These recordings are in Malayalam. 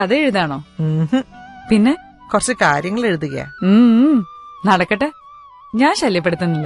കഥ എഴുതാണോ ഉംഹും. പിന്നെ കുറച്ച് കാര്യങ്ങൾ എഴുതുകയാ ഉം, ഉം. നടക്കട്ടെ ഞാൻ ശല്യപ്പെടുത്തുന്നില്ല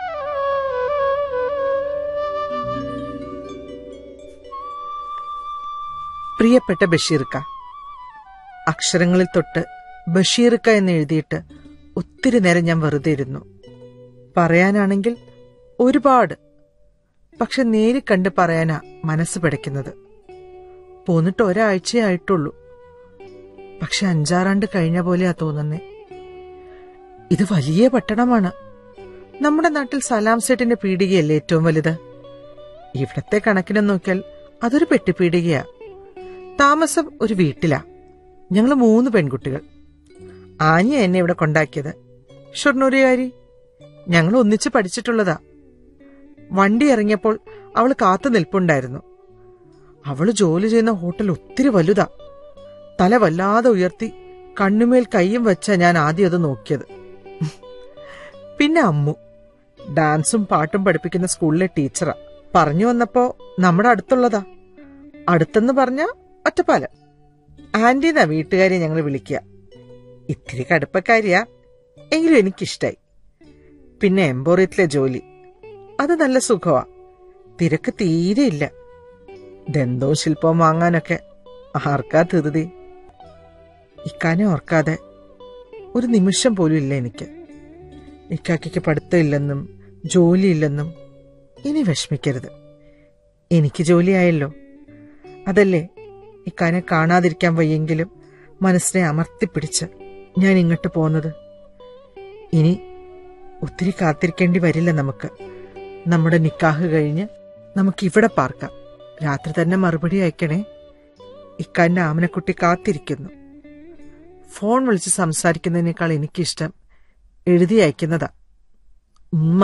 പ്രിയപ്പെട്ട ബഷീർക്ക അക്ഷരങ്ങളിൽ തൊട്ട് ബഷീർക്ക എന്ന് എഴുതിയിട്ട് ഒത്തിരി നേരം ഞാൻ വെറുതെ ഇരുന്നു പറയാനാണെങ്കിൽ ഒരുപാട് പക്ഷെ നേരി കണ്ട് പറയാനാ മനസ്സ് പിടയ്ക്കുന്നത് പോന്നിട്ട് ഒരാഴ്ചയേ ആയിട്ടുള്ളൂ പക്ഷെ അഞ്ചാറാണ്ട് കഴിഞ്ഞ പോലെയാ തോന്നുന്നേ ഇത് വലിയ പട്ടണമാണ് നമ്മുടെ നാട്ടിൽ സലാം സെറ്റിന്റെ പീടികയല്ലേ ഏറ്റവും വലുത് ഇവിടത്തെ കണക്കിന് നോക്കിയാൽ അതൊരു പെട്ടിപ്പീടികയാ താമസം ഒരു വീട്ടിലാ ഞങ്ങൾ മൂന്ന് പെൺകുട്ടികൾ ആഞ്ഞ എന്നെ ഇവിടെ കൊണ്ടാക്കിയത് ഷൊർണൂരുകാരി ഞങ്ങൾ ഒന്നിച്ച് പഠിച്ചിട്ടുള്ളതാ വണ്ടി ഇറങ്ങിയപ്പോൾ അവൾ കാത്തു നിൽപ്പുണ്ടായിരുന്നു അവള് ജോലി ചെയ്യുന്ന ഹോട്ടൽ ഒത്തിരി വലുതാ തല വല്ലാതെ ഉയർത്തി കണ്ണുമേൽ കൈയും വെച്ച ഞാൻ ആദ്യം അത് നോക്കിയത് പിന്നെ അമ്മു ഡാൻസും പാട്ടും പഠിപ്പിക്കുന്ന സ്കൂളിലെ ടീച്ചറാ പറഞ്ഞു വന്നപ്പോ നമ്മുടെ അടുത്തുള്ളതാ അടുത്തെന്ന് പറഞ്ഞ ഒറ്റപ്പാലം ആന്റിന്നാ വീട്ടുകാരെ ഞങ്ങൾ വിളിക്കുക ഇത്തിരി കടുപ്പക്കാരിയാ എങ്കിലും എനിക്കിഷ്ടായി പിന്നെ എംബോറിയത്തിലെ ജോലി അത് നല്ല സുഖമാ തിരക്ക് തീരെയില്ല ദന്തവും ശില്പവും വാങ്ങാനൊക്കെ ആർക്കാ ധൃതി ഇക്കാനെ ഓർക്കാതെ ഒരു നിമിഷം പോലും ഇല്ല എനിക്ക് ഇക്കാക്കയ്ക്ക് പഠിത്തമില്ലെന്നും ജോലിയില്ലെന്നും ഇനി വിഷമിക്കരുത് എനിക്ക് ജോലിയായല്ലോ അതല്ലേ ഇക്കാനെ കാണാതിരിക്കാൻ വയ്യെങ്കിലും മനസ്സിനെ അമർത്തിപ്പിടിച്ച് ഞാൻ ഇങ്ങോട്ട് പോന്നത് ഇനി ഒത്തിരി കാത്തിരിക്കേണ്ടി വരില്ല നമുക്ക് നമ്മുടെ നിക്കാഹ് കഴിഞ്ഞ് നമുക്ക് ഇവിടെ പാർക്കാം രാത്രി തന്നെ മറുപടി അയക്കണേ ഇക്കാന്റെ ആമനക്കുട്ടി കാത്തിരിക്കുന്നു ഫോൺ വിളിച്ച് സംസാരിക്കുന്നതിനേക്കാൾ എനിക്കിഷ്ടം എഴുതി അയക്കുന്നതാ ഉമ്മ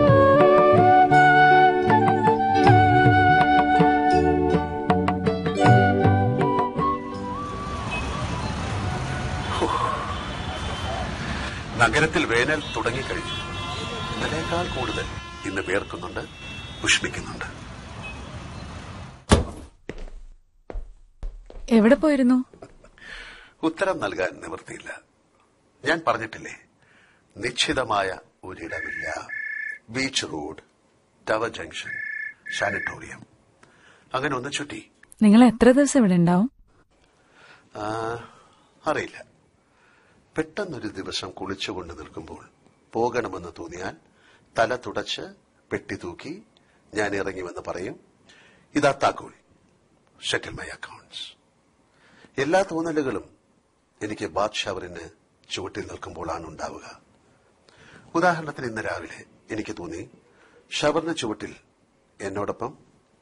നഗരത്തിൽ വേനൽ തുടങ്ങിക്കഴിഞ്ഞു ഇന്നലേക്കാൾ കൂടുതൽ ഇന്ന് വേർക്കുന്നുണ്ട് ഉഷ്ണിക്കുന്നുണ്ട് എവിടെ പോയിരുന്നു ഉത്തരം നൽകാൻ നിവൃത്തിയില്ല ഞാൻ പറഞ്ഞിട്ടില്ലേ നിശ്ചിതമായ ഒരിടമില്ല beach road tower junction sanatorium അങ്ങനെ ഒന്ന് ചുറ്റി നിങ്ങൾ എത്ര ദിവസം ഇവിടെ ഉണ്ടാവും ആ, അറിയില്ല പെട്ടെന്നൊരു ദിവസം കുളിച്ചുകൊണ്ട് നിൽക്കുമ്പോൾ പോകണമെന്ന് തോന്നിയാൽ തല തുടച്ച് പെട്ടി തൂക്കി ഞാൻ ഇറങ്ങിവെന്ന് പറയും ഇതാ താക്കോൽ ഷെറ്റിൽ മൈ അക്കൗണ്ട്സ് എല്ലാ തോന്നലുകളും എനിക്ക് ബാത്ത് ഷവറിന് ചുവട്ടിൽ നിൽക്കുമ്പോഴാണ് ഉണ്ടാവുക ഉദാഹരണത്തിന് ഇന്ന് രാവിലെ എനിക്ക് തോന്നി ഷവറിന് ചുവട്ടിൽ എന്നോടൊപ്പം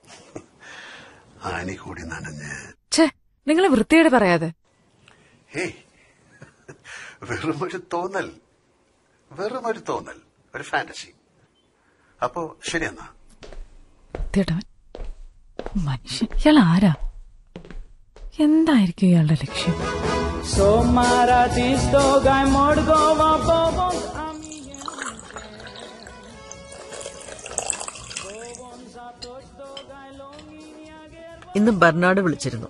ആനി കൂടി നനഞ്ഞ് ഛേ നിങ്ങൾ വൃത്തിയോട് പറയാതെ ഹേയ് വെറും ഒരു തോന്നൽ വെറും ഒരു തോന്നൽ ഒരു ഫാന്റസി അപ്പോ ശരിയെന്നാ വൃത്തിയോടവൻ മനുഷ്യൻ ഇയാൾ ആരാ എന്തായിരിക്കും ഇയാളുടെ ലക്ഷ്യം Somara tisto gai morgova bobong ഇന്ന് ബർണാഡ് വിളിച്ചിരുന്നു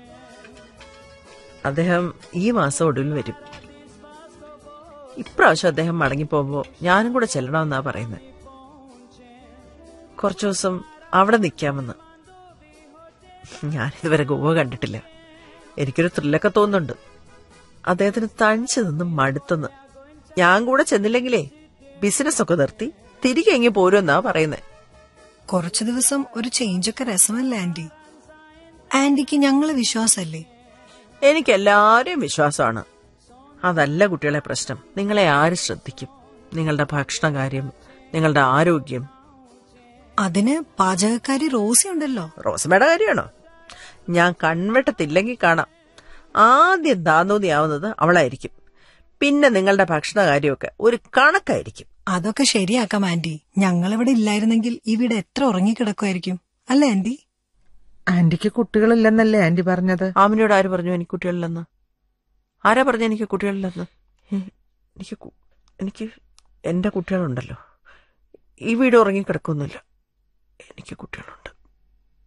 അദ്ദേഹം ഈ മാസം ഒടുവിൽ വരും ഇപ്രാവശ്യം അദ്ദേഹം മടങ്ങിപ്പോകുമ്പോ ഞാനും കൂടെ ചെല്ലണമെന്നാ പറയുന്നത് കുറച്ചു ദിവസം അവിടെ നിൽക്കാമെന്ന് ഞാനിതുവരെ ഗോവ കണ്ടിട്ടില്ല എനിക്കൊരു ത്രില്ലൊക്കെ തോന്നുന്നുണ്ട് അദ്ദേഹത്തിന് തണിച്ചു നിന്ന് മടുത്തെന്ന് ഞാൻ കൂടെ ചെന്നില്ലെങ്കിലേ ബിസിനസ് ഒക്കെ നിർത്തി തിരികെ എങ്ങി പോരുമെന്നാ പറയുന്നത് കുറച്ചു ദിവസം ഒരു ചേഞ്ചൊക്കെ രസമല്ലേ ആന്റി ആന്റിക്ക് ഞങ്ങളെ വിശ്വാസല്ലേ എനിക്ക് എല്ലാവരെയും വിശ്വാസമാണ് അതല്ല കുട്ടികളെ പ്രശ്നം നിങ്ങളെ ആര് ശ്രദ്ധിക്കും നിങ്ങളുടെ ഭക്ഷണകാര്യം നിങ്ങളുടെ ആരോഗ്യം അതിന് പാചകക്കാരി റോസി ഉണ്ടല്ലോ റോസമ്മയുടെ കാര്യമാണോ ഞാൻ കൺവെട്ടത്തില്ലെങ്കിൽ കാണാം ആദ്യം താന്തോന്നിയാവുന്നത് അവളായിരിക്കും പിന്നെ നിങ്ങളുടെ ഭക്ഷണകാര്യമൊക്കെ ഒരു കണക്കായിരിക്കും അതൊക്കെ ശരിയാക്കാം ആന്റി ഞങ്ങളിവിടെ ഇല്ലായിരുന്നെങ്കിൽ ഈ വീട് എത്ര ഉറങ്ങിക്കിടക്കുമായിരിക്കും അല്ലേ ആന്റി ആന്റിക്ക് കുട്ടികളില്ലെന്നല്ലേ ആന്റി പറഞ്ഞത് ആമിനോട് ആര് പറഞ്ഞു എനിക്ക് കുട്ടികളില്ലെന്ന് ആരാ പറഞ്ഞു എനിക്ക് കുട്ടികളില്ലെന്ന് ഏ, എനിക്ക് കു- എനിക്ക് എന്റെ കുട്ടികളുണ്ടല്ലോ ഈ വീട് ഉറങ്ങിക്കിടക്കൊന്നുമില്ല എനിക്ക് കുട്ടികളുണ്ട്